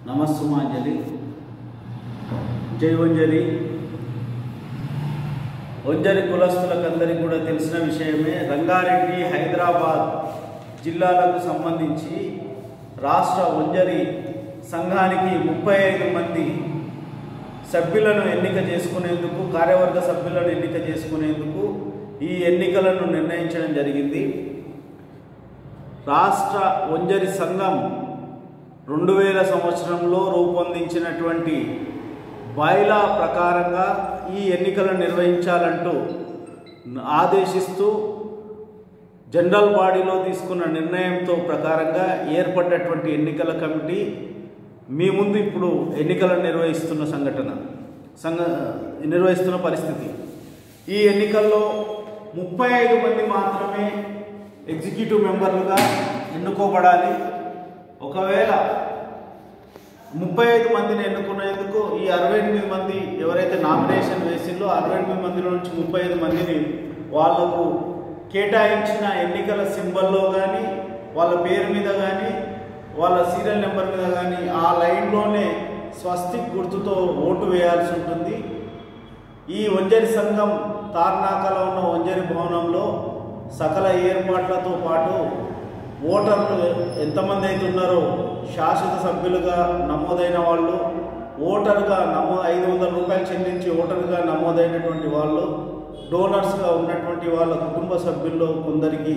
నమస్సుమాంజలి జై వంజలి వంజలి కులస్తులకందరికీ కూడా తెలిసిన విషయమే రంగారెడ్డి హైదరాబాద్ జిల్లాలకు సంబంధించి రాష్ట్ర వంజలి సంఘానికి ముప్పై ఐదు మంది సభ్యులను ఎన్నిక చేసుకునేందుకు కార్యవర్గ సభ్యులను ఎన్నిక చేసుకునేందుకు ఈ ఎన్నికలను నిర్ణయించడం జరిగింది రాష్ట్ర వంజరి సంఘం రెండు వేల సంవత్సరంలో రూపొందించినటువంటి బైలా ప్రకారంగా ఈ ఎన్నికలను నిర్వహించాలంటూ ఆదేశిస్తూ జనరల్ బాడీలో తీసుకున్న నిర్ణయంతో ప్రకారంగా ఏర్పడ్డటువంటి ఎన్నికల కమిటీ మీ ముందు ఇప్పుడు ఎన్నికలను నిర్వహిస్తున్న సంఘటన సంఘ నిర్వహిస్తున్న పరిస్థితి ఈ ఎన్నికల్లో ముప్పై ఐదు మంది మాత్రమే ఎగ్జిక్యూటివ్ మెంబర్లుగా ఎన్నుకోబడాలి ఒకవేళ ముప్పై ఐదు మందిని ఎన్నుకునేందుకు ఈ అరవై ఎనిమిది మంది ఎవరైతే నామినేషన్ వేసిందో అరవై ఎనిమిది మందిలో నుంచి ముప్పై ఐదు మందిని వాళ్లకు కేటాయించిన ఎన్నికల సింబల్లో కానీ వాళ్ళ పేరు మీద కానీ వాళ్ళ సీరియల్ నెంబర్ మీద కానీ ఆ లైన్లోనే స్వస్తిక్ గుర్తుతో ఓటు వేయాల్సి ఉంటుంది ఈ వంజరి సంఘం తార్నాకలో ఉన్న వంజరి భవనంలో సకల ఏర్పాట్లతో పాటు ఓటర్లు ఎంతమంది అయితే ఉన్నారో శాశ్వత సభ్యులుగా నమోదైన వాళ్ళు ఓటరుగా నమో ఐదు వందల రూపాయలు చెల్లించి ఓటరుగా నమోదైనటువంటి వాళ్ళు డోనర్స్గా ఉన్నటువంటి వాళ్ళ కుటుంబ సభ్యుల్లో కొందరికి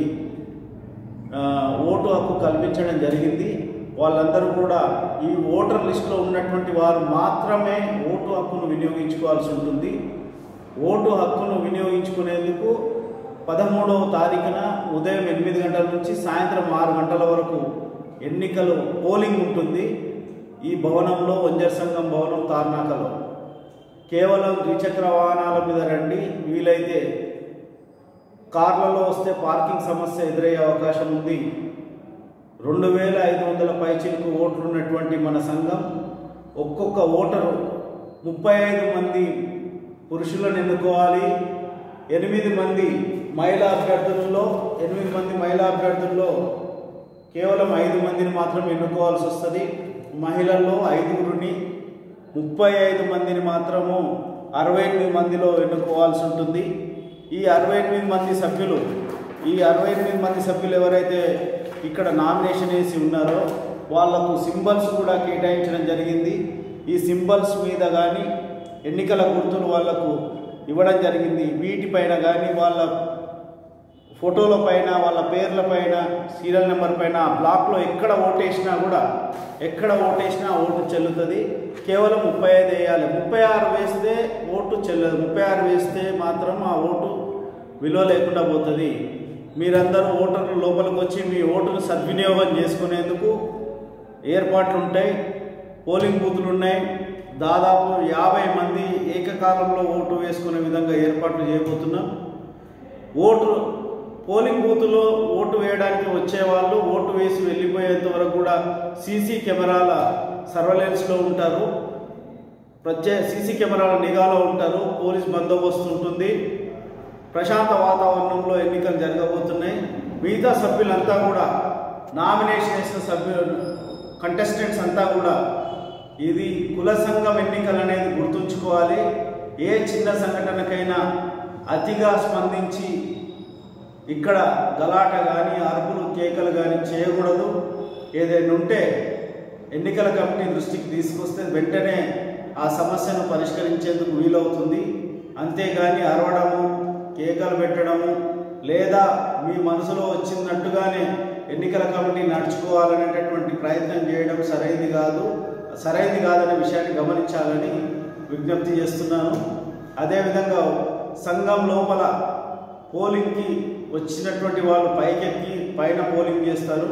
ఆ, ఓటు హక్కు కల్పించడం జరిగింది వాళ్ళందరూ కూడా ఈ ఓటర్ లిస్టులో ఉన్నటువంటి వారు మాత్రమే ఓటు హక్కును వినియోగించుకోవాల్సి ఉంటుంది ఓటు హక్కును వినియోగించుకునేందుకు పదమూడవ తారీఖున ఉదయం ఎనిమిది గంటల నుంచి సాయంత్రం ఆరు గంటల వరకు ఎన్నికలు పోలింగ్ ఉంటుంది ఈ భవనంలో వంజర్ సంఘం భవనం తార్నాకలో కేవలం ద్విచక్ర వాహనాల మీద రండి వీలైతే కార్లలో వస్తే పార్కింగ్ సమస్య ఎదురయ్యే అవకాశం ఉంది రెండు వేల ఐదు వందల పైచిలకు ఓట్లు ఉన్నటువంటి మన సంఘం ఒక్కొక్క ఓటరు ముప్పై ఐదు మంది పురుషులను ఎన్నుకోవాలి ఎనిమిది మంది మహిళా అభ్యర్థులలో ఎనిమిది మంది మహిళా అభ్యర్థుల్లో కేవలం ఐదు మందిని మాత్రం ఎన్నుకోవాల్సి వస్తుంది మహిళల్లో ఐదుగురిని ముప్పై ఐదు మందిని మాత్రము అరవై ఎనిమిది మందిలో ఎన్నుకోవాల్సి ఉంటుంది ఈ అరవై ఎనిమిది మంది సభ్యులు ఈ అరవై ఎనిమిది మంది సభ్యులు ఎవరైతే ఇక్కడ నామినేషన్ వేసి ఉన్నారో వాళ్లకు సింబల్స్ కూడా కేటాయించడం జరిగింది ఈ సింబల్స్ మీద కానీ ఎన్నికల గుర్తులు వాళ్లకు ఇవ్వడం జరిగింది వీటిపైన కానీ వాళ్ళ ఫోటోల పైన వాళ్ళ పేర్ల పైన సీరియల్ నెంబర్ పైన ఆ బ్లాక్లో ఎక్కడ ఓటేసినా కూడా ఎక్కడ ఓటేసినా ఓటు చెల్లుతుంది కేవలం ముప్పై ఐదు వేయాలి ముప్పై ఆరు వేస్తే ఓటు చెల్లదు ముప్పై ఆరు వేస్తే మాత్రం ఆ ఓటు విలువ లేకుండా పోతుంది మీరందరూ ఓటర్లు లోపలికి వచ్చి మీ ఓటును సద్వినియోగం చేసుకునేందుకు ఏర్పాట్లు ఉంటాయి పోలింగ్ బూతులు ఉన్నాయి దాదాపు యాభై మంది ఏకకాలంలో ఓటు వేసుకునే విధంగా ఏర్పాట్లు చేయబోతున్నాం ఓటు పోలింగ్ బూత్లో ఓటు వేయడానికి వచ్చేవాళ్ళు ఓటు వేసి వెళ్ళిపోయేంత వరకు కూడా సీసీ కెమెరాల సర్వలెన్స్లో ఉంటారు ప్రత్యేక సీసీ కెమెరాల నిఘాలో ఉంటారు పోలీస్ బందోబస్తు ఉంటుంది ప్రశాంత వాతావరణంలో ఎన్నికలు జరగబోతున్నాయి మిగతా సభ్యులంతా కూడా నామినేషన్ వేసిన సభ్యులు కంటెస్టెంట్స్ అంతా కూడా ఇది కుల సంఘం ఎన్నికలు అనేది గుర్తుంచుకోవాలి ఏ చిన్న సంఘటనకైనా అతిగా స్పందించి ఇక్కడ గలాట కానీ అరుపులు కేకలు కానీ చేయకూడదు ఏదైనా ఉంటే ఎన్నికల కమిటీ దృష్టికి తీసుకొస్తే వెంటనే ఆ సమస్యను పరిష్కరించేందుకు వీలవుతుంది అంతేగాని అరవడము కేకలు పెట్టడము లేదా మీ మనసులో వచ్చినట్టుగానే ఎన్నికల కమిటీ నడుచుకోవాలనేటటువంటి ప్రయత్నం చేయడం సరైనది కాదు సరైనది కాదనే విషయాన్ని గమనించాలని విజ్ఞప్తి చేస్తున్నాను అదేవిధంగా సంఘం లోపల పోలింగ్కి వచ్చినటువంటి వాళ్ళు పైకెక్కి పైన పోలింగ్ చేస్తారు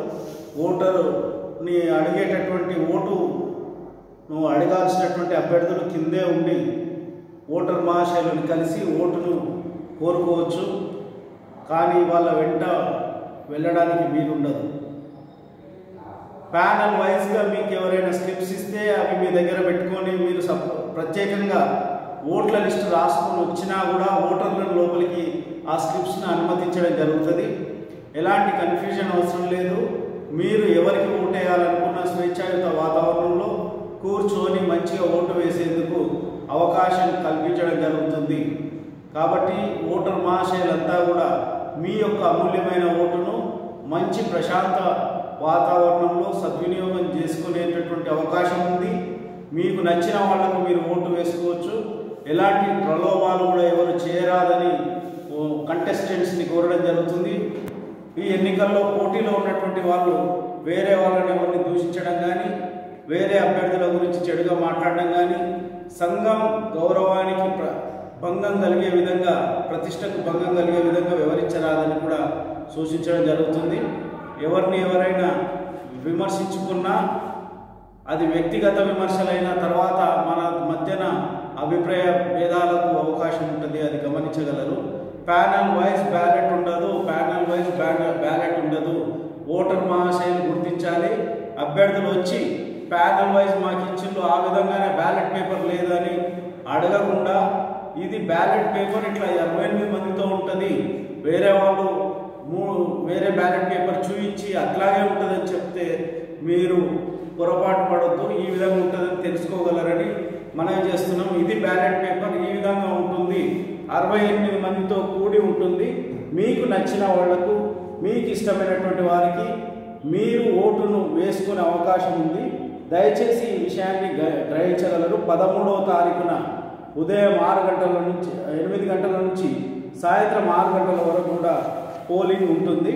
ఓటరుని అడిగేటటువంటి ఓటు నువ్వు అడగాల్సినటువంటి అభ్యర్థులు కిందే ఉండి ఓటర్ మహాశైలను కలిసి ఓటును కోరుకోవచ్చు కానీ వాళ్ళ వెంట వెళ్ళడానికి వీలుండదు ప్యానల్ వైజ్గా మీకు ఎవరైనా స్లిప్స్ ఇస్తే అవి మీ దగ్గర పెట్టుకొని మీరు సప్ ప్రత్యేకంగా ఓట్ల లిస్టు రాసుకొని వచ్చినా కూడా ఓటర్లను లోపలికి ఆ స్లిప్స్ని అనుమతించడం జరుగుతుంది ఎలాంటి కన్ఫ్యూజన్ అవసరం లేదు మీరు ఎవరికి ఓటేయాలనుకున్న స్వేచ్ఛాయుత వాతావరణంలో కూర్చొని మంచిగా ఓటు వేసేందుకు అవకాశం కల్పించడం జరుగుతుంది కాబట్టి ఓటర్ మహాశయులంతా కూడా మీ యొక్క అమూల్యమైన ఓటును మంచి ప్రశాంత వాతావరణంలో సద్వినియోగం చేసుకునేటటువంటి అవకాశం ఉంది మీకు నచ్చిన వాళ్ళకు మీరు ఓటు వేసుకోవచ్చు ఎలాంటి ప్రలోభాలు కూడా ఎవరు చేయరాదని కంటెస్టెంట్స్ని కోరడం జరుగుతుంది ఈ ఎన్నికల్లో పోటీలో ఉన్నటువంటి వాళ్ళు వేరే వాళ్ళని ఎవరిని దూషించడం కానీ వేరే అభ్యర్థుల గురించి చెడుగా మాట్లాడడం కానీ సంఘం గౌరవానికి ప్ర భంగం కలిగే విధంగా ప్రతిష్టకు భంగం కలిగే విధంగా వివరించరాదని కూడా సూచించడం జరుగుతుంది ఎవరిని ఎవరైనా విమర్శించుకున్నా అది వ్యక్తిగత విమర్శలైన తర్వాత మన మధ్యన అభిప్రాయ భేదాలకు అవకాశం ఉంటుంది అది గమనించగలరు ప్యానల్ వైజ్ బ్యాలెట్ ఉండదు ప్యానల్ వైజ్ బ్యాలెట్ ఉండదు ఓటర్ మహాశయులు గుర్తించాలి అభ్యర్థులు వచ్చి ప్యానల్ వైజ్ మాకు ఇచ్చిండ్రు ఆ విధంగానే బ్యాలెట్ పేపర్ లేదని అడగకుండా ఇది బ్యాలెట్ పేపర్ ఇట్లా ఇరవై ఎనిమిది మందితో ఉంటుంది వేరే వాళ్ళు మూడు వేరే బ్యాలెట్ పేపర్ చూపించి అట్లాగే ఉంటుందని చెప్తే మీరు పొరపాటు పడొద్దు ఈ విధంగా ఉంటుందని తెలుసుకోగలరని మనం చేస్తున్నాం ఇది బ్యాలెట్ పేపర్ ఈ విధంగా ఉంటుంది అరవై ఎనిమిది మందితో కూడి ఉంటుంది మీకు నచ్చిన వాళ్లకు మీకు ఇష్టమైనటువంటి వారికి మీరు ఓటును వేసుకునే అవకాశం ఉంది దయచేసి ఈ విషయాన్ని గ- గ్రహించగలరు పదమూడవ తారీఖున ఉదయం ఆరు గంటల నుంచి ఎనిమిది గంటల నుంచి సాయంత్రం ఆరు గంటల వరకు కూడా పోలింగ్ ఉంటుంది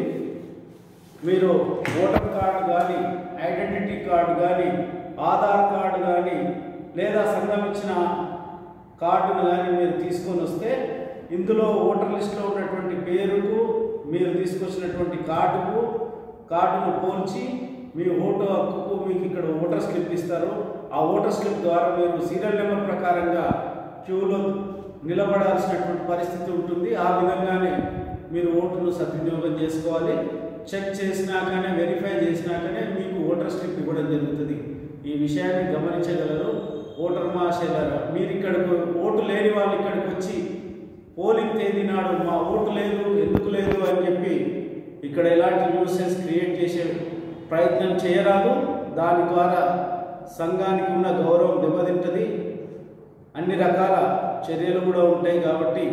మీరు ఓటర్ కార్డు కానీ ఐడెంటిటీ కార్డు కానీ ఆధార్ కార్డు కానీ లేదా సంఘం ఇచ్చిన కార్డును కానీ మీరు తీసుకొని వస్తే ఇందులో ఓటర్ లిస్ట్లో ఉన్నటువంటి పేరుకు మీరు తీసుకొచ్చినటువంటి కార్డుకు కార్డును పోల్చి మీ ఓటు హక్కుకు మీకు ఇక్కడ ఓటర్ స్లిప్ ఇస్తారు ఆ ఓటర్ స్లిప్ ద్వారా మీరు సీరియల్ నెంబర్ ప్రకారంగా క్యూలో నిలబడాల్సినటువంటి పరిస్థితి ఉంటుంది ఆ విధంగానే మీరు ఓటును సద్వినియోగం చేసుకోవాలి చెక్ చేసినాకనే వెరిఫై చేసినాకనే మీకు ఓటర్ స్లిప్ ఇవ్వడం జరుగుతుంది ఈ విషయాన్ని గమనించగలరు ఓటర్ మహాశైలారా మీరు ఇక్కడికి ఓటు లేని వాళ్ళు ఇక్కడికి వచ్చి పోలింగ్ తేదీ నాడు మా ఓటు లేదు ఎందుకు లేదు అని చెప్పి ఇక్కడ ఎలాంటి న్యూసెన్స్ క్రియేట్ చేసే ప్రయత్నం చేయరాదు దాని ద్వారా సంఘానికి ఉన్న గౌరవం దెబ్బతింటుంది అన్ని రకాల చర్యలు కూడా ఉంటాయి కాబట్టి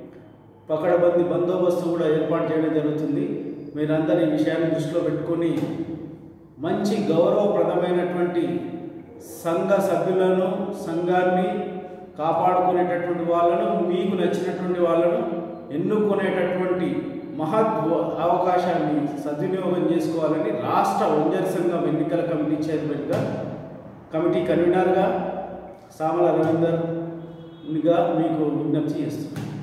పకడబంది బందోబస్తు కూడా ఏర్పాటు చేయడం జరుగుతుంది మీరందరూ ఈ విషయాన్ని దృష్టిలో పెట్టుకొని మంచి గౌరవప్రదమైనటువంటి సంఘ సభ్యులను సంఘాన్ని కాపాడుకునేటటువంటి వాళ్ళను మీకు నచ్చినటువంటి వాళ్ళను ఎన్నుకునేటటువంటి మహత్ అవకాశాన్ని సద్వినియోగం చేసుకోవాలని రాష్ట్ర వంజర్ సంఘం ఎన్నికల కమిటీ చైర్మన్గా కమిటీ కన్వీనర్గా సామల రవీందర్గా మీకు విజ్ఞప్తి చేస్తున్నాను